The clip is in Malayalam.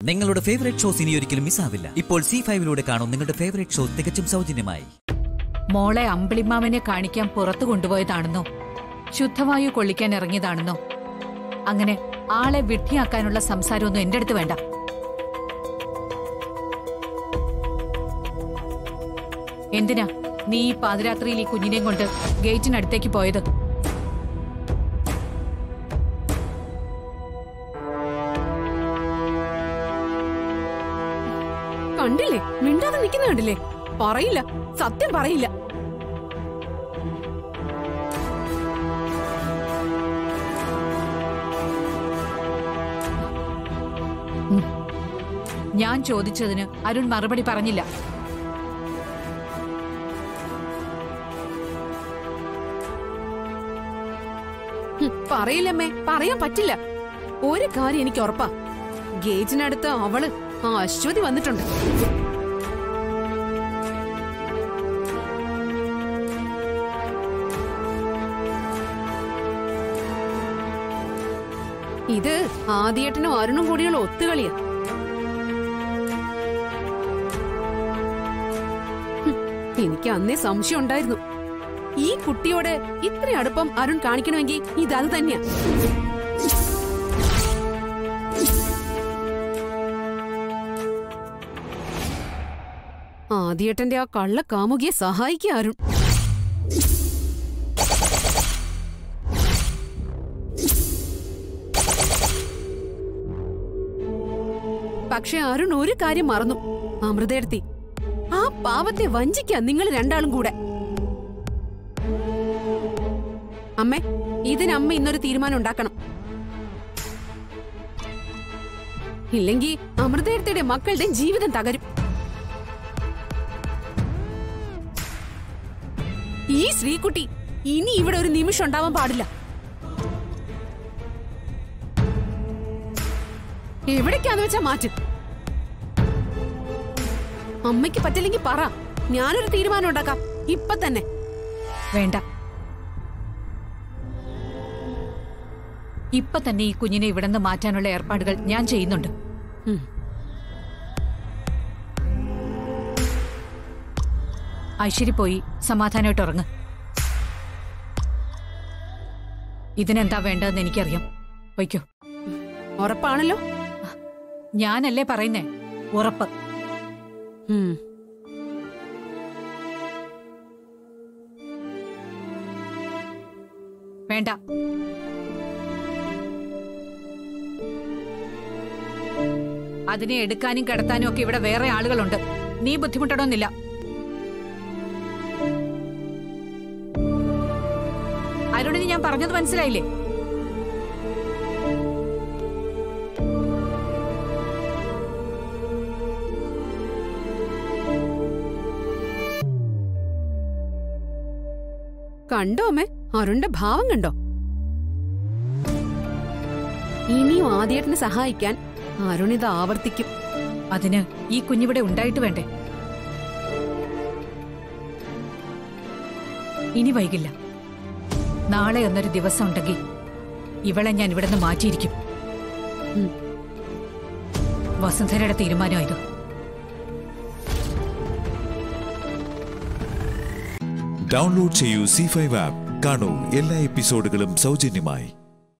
നിങ്ങളുടെ ഫേവറേറ്റ് ഷോസ് ഇനി ഒരിക്കലും മിസ്സാവില്ല ഇപ്പോൾ സി ഫൈവിലൂടെ കാണും നിങ്ങളുടെ ഫേവറേറ്റ് ഷോ തികച്ചും സൗജന്യമായി മോളെ അമ്പിളിമാമനെ കാണിക്കാൻ പുറത്തു കൊണ്ടുപോയതാണെന്നോ ശുദ്ധവായു കൊള്ളിക്കാൻ ഇറങ്ങിയതാണെന്നോ അങ്ങനെ ആളെ വിഡ്ഢിയാക്കാനുള്ള സംസാരമൊന്നും എന്റെ അടുത്ത് വേണ്ട എന്തിനാ നീ ഈ പാതിരാത്രിയിൽ ഈ കുഞ്ഞിനെയും കൊണ്ട് ഗേറ്റിനടുത്തേക്ക് പോയത് കണ്ടില്ലേ മിണ്ടാതെ നിൽക്കുന്ന കണ്ടില്ലേ പറയില്ല സത്യം പറയില്ല ഞാൻ ചോദിച്ചതിന് അരുൺ മറുപടി പറഞ്ഞില്ല ഹും, പറയില്ലമ്മേ പറയാൻ പറ്റില്ല ഒരു കാര്യം എനിക്ക് ഉറപ്പാ ഗേറ്റിനടുത്ത് അവള് ആ അശ്വതി വന്നിട്ടുണ്ട് ഇത് ആദ്യേട്ടനും അരുണും കൂടിയുള്ള ഒത്തുകളിയാ ഹും, എനിക്ക് അന്നേ സംശയം ഉണ്ടായിരുന്നു ഈ കുട്ടിയോട് ഇത്ര അടുപ്പം അരുൺ കാണിക്കണമെങ്കിൽ ഇത് അത് തന്നെയാ ആദ്യേട്ടന്റെ ആ കള്ള കാമുകിയെ സഹായിക്കുക അരുൺ പക്ഷെ അരുൺ ഒരു കാര്യം മറന്നു അമൃതയെടുത്തി ആ പാവത്തെ വഞ്ചിക്കാൻ നിങ്ങൾ രണ്ടാളും കൂടെ അമ്മേ ഇതിനമ്മ ഇന്നൊരു തീരുമാനം ഉണ്ടാക്കണം ഇല്ലെങ്കിൽ അമൃതയുടെ മക്കളുടെ ജീവിതം തകരും ഈ ശ്രീകുട്ടി ഇനി ഇവിടെ ഒരു നിമിഷം ഉണ്ടാവാൻ പാടില്ല എവിടേക്കാന്ന് വെച്ചാ മാറ്റും അമ്മയ്ക്ക് പറ്റില്ലെങ്കിൽ പറ ഞാനൊരു തീരുമാനം ഉണ്ടാക്കാം ഇപ്പൊ തന്നെ വേണ്ട ഇപ്പൊ തന്നെ ഈ കുഞ്ഞിനെ ഇവിടുന്ന് മാറ്റാനുള്ള ഏർപ്പാടുകൾ ഞാൻ ചെയ്യുന്നുണ്ട് ഉം. ഐശ്വര്യ പോയി സമാധാനമായിട്ട് ഉറങ്ങ് ഇതിനെന്താ വേണ്ടതെന്ന് എനിക്കറിയാം വയ്ക്കോ ഉറപ്പാണല്ലോ ഞാനല്ലേ പറയുന്നേ ഉറപ്പ് ഉം. വേണ്ട അതിനെ എടുക്കാനും കിടത്താനും ഒക്കെ ഇവിടെ വേറെ ആളുകളുണ്ട് നീ ബുദ്ധിമുട്ടണമെന്നില്ല അരുണിന് ഞാൻ പറഞ്ഞത് മനസ്സിലായില്ലേ കണ്ടോ അമ്മേ അരുണിന്റെ ഭാവം കണ്ടോ ഇനിയും ആദ്യേട്ടനെ സഹായിക്കാൻ അരുൺ ഇത് ആവർത്തിക്കും അതിന് ഈ കുഞ്ഞിവിടെ ഉണ്ടായിട്ട് വേണ്ടേ ഇനി വൈകില്ല നാളെ എന്നൊരു ദിവസം ഉണ്ടെങ്കിൽ ഇവളെ ഞാൻ ഇവിടുന്ന് മാറ്റിയിരിക്കും ഉം. വസുന്ധരയുടെ തീരുമാനമായത് ഡൗൺലോഡ് ചെയ്യൂ സി ഫൈവ് ആപ്പ് കാണൂ എല്ലാ എപ്പിസോഡുകളും സൗജന്യമായി